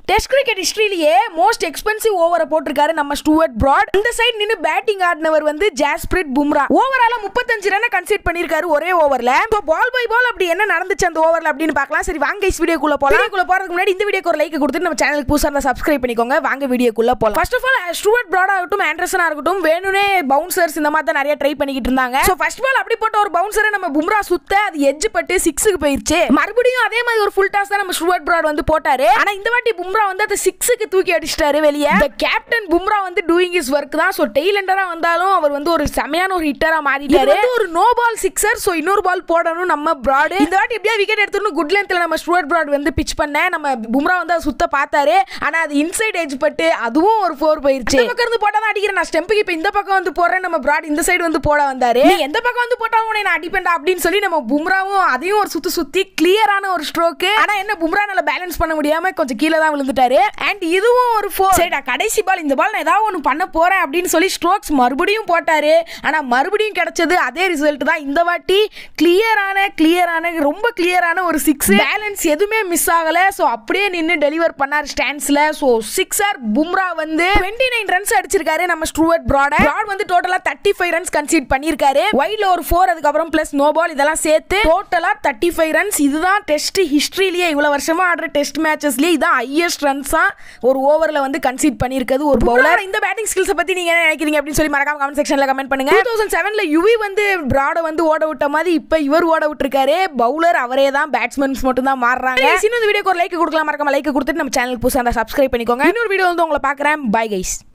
test cricket ஹிஸ்டரியிலேயே most expensive ஓவரை போட்டிருக்காரு நம்ம ஸ்டூவர்ட் பிராட் இந்த சைடு நின்று பேட்டிங் ஆடினவர் வந்து ஜாஸ்பிரிட் பும்ரா ஓவரால முப்பத்தஞ்சு ரன் கன்சிட் பண்ணிருக்காரு ஒரே ஓவர்ல இப்போ பால் பை பால் அப்படி என்ன நடந்துச்சு அந்த ஓவர்ல அப்படின்னு பார்க்கலாம் சரி வாங்க இஸ் வீடியோக்குள்ள போலாம் வீடியோக்குள்ள போறதுக்கு முன்னாடி இந்த வீடியோக்கு ஒரு லைக் கொடுத்துட்டு நம்ம சேனலுக்கு புதுசாக இருந்தால் சப்ஸ்கிரைப் பண்ணிக்கோங்க வாங்க வீடியோக்குள்ள போலாம் first of all Stuart Broad ஆகட்டும் ஆண்டர்சனா இருக்கட்டும் வேணும்னே பவுன்சர்ஸ் இந்த மாதிரி தான் நிறைய ட்ரை பண்ணிக்கிட்டு இருந்தாங்க ஸோ ஃபர்ஸ்ட் பால் அப்படி போட்ட ஒரு பவுன்சரை நம்ம பும்ரா சுத்த அது எட்ஜ் பட்டு சிக்ஸுக்கு போயிருச்சு மறுபடியும் அதே மாதிரி ஒரு ஃபுல் டாஸ் தான் நம்ம ஸ்டூவர்ட் பிராட் வந்து போட்டாரு ஆனா இந்த வாட்டி பும்ரா வந்து அதை சிக்ஸுக்கு தூக்கி அடிச்சிட்டாரு வெளியே இந்த கேப்டன் பும்ரா வந்து டூயிங் இஸ் ஒர்க் தான் ஸோ டெய்லண்டரா வந்தாலும் அவர் வந்து ஒரு செமையான ஒரு ஹிட்டரா மாறிட்டாரு இது வந்து ஒரு நோ பால் சிக்ஸர் ஸோ இன்னொரு பால் போடணும் நம்ம பிராடு இந்த வாட்டி எப்படியா விக்கெட் எடுத்துடணும் குட் லென்த்ல நம்ம ஸ்டூவர்ட் பிராட் வந்து பிச் பண்ண நம்ம பும்ரா வந்து அதை சுத்த பார்த்தாரு ஆனா அது இன்சைட் எட்ஜ் பட்டு அதுவும் ஒரு ஃபோர் போயிருச்சு இந்த பக்கம் இருந்து போட்டா தான் அடிக்கிறேன் நான் ஸ்டெம்புக்கு இப்போ இந்த பக்கம் வந்து போறேன் நம்ம பிராட் இந்த சைடு வந்து போட வந்தாரு நீ எந்த பக்கம் வந்து போட்டாலும் உன்னை நான் அடிப்பேன்டா அப்படின்னு சொல்லி நம்ம பும்ராவும் அதையும் ஒரு சுத்தி சுத்தி கிளியரான ஒரு ஸ்ட்ரோக்கு ஆனா என்ன பும்ரானால பேலன்ஸ் பண்ண முடியாம கொஞ்சம் கீழே தான் விழுந்துட்டாரு அண்ட் இதுவும் ஒரு ஃபோர் சரிடா கடைசி பால் இந்த பால் நான் ஏதாவது ஒன்று பண்ண போறேன் அப்படின்னு சொல்லி ஸ்ட்ரோக்ஸ் மறுபடியும் போட்டாரு ஆனா மறுபடியும் கிடைச்சது அதே ரிசல்ட் தான் இந்த வாட்டி கிளியரான கிளியரான ரொம்ப கிளியரான ஒரு சிக்ஸ் பேலன்ஸ் எதுவுமே மிஸ் ஆகல ஸோ அப்படியே நின்று டெலிவர் பண்ணார் ஸ்டாண்ட்ஸ்ல ஸோ சிக்ஸர் பும்ரா வந்து டுவெண்ட்டி நைன் ரன்ஸ் அடிச்சிருக்காரு நம்ம ஸ்ட்ரூவர்ட் பிராட் பிராட் வந்து டோட்டலா தேர்ட்டி ஃபைவ் ரன்ஸ் கன்சீட் பண்ணியிருக்காரு வைட்ல ஒரு ஃபோர் அதுக்கப்புறம் பிளஸ் நோ பால் இதெல்லாம் சேர்த்து டோட்டலா தேர்ட்டி ஃபைவ் ரன்ஸ் இதுதான் டெஸ்ட் ஹிஸ்டரியிலேயே இவ்வளவு வருஷமா ஆடுற டெஸ்ட் மேட்சஸ்லயே இதான் ஹையஸ்ட் ரன்ஸா ஒரு ஓவர்ல வந்து கன்சீட் பண்ணியிருக்கிறது ஒரு பவுலர் இந்த பேட்டிங் ஸ்கில்ஸை பத்தி நீங்க என்ன நினைக்கிறீங்க அப்படின்னு சொல்லி மறக்காம கமெண்ட் செக்ஷன்ல கமெண்ட் பண்ணுங்க டூ தௌசண்ட் செவன்ல யுவி வந்து பிராட வந்து ஓட விட்ட மாதிரி இப்ப இவர் ஓட விட்டுருக்காரு பவுலர் அவரே தான் பேட்ஸ்மேன்ஸ் மட்டும் தான் மாறுறாங்க இன்னும் இந்த வீடியோக்கு ஒரு லைக் கொடுக்கலாம் மறக்காம லைக் கொடுத்துட்டு நம்ம சேனல் புதுசாக இருந்தால் சப்ஸ்கிரைப் பண்ணிக்கோங்க இன்னொரு வீடியோ வந்து உங்களை பார்க்குறேன் பை கைஸ்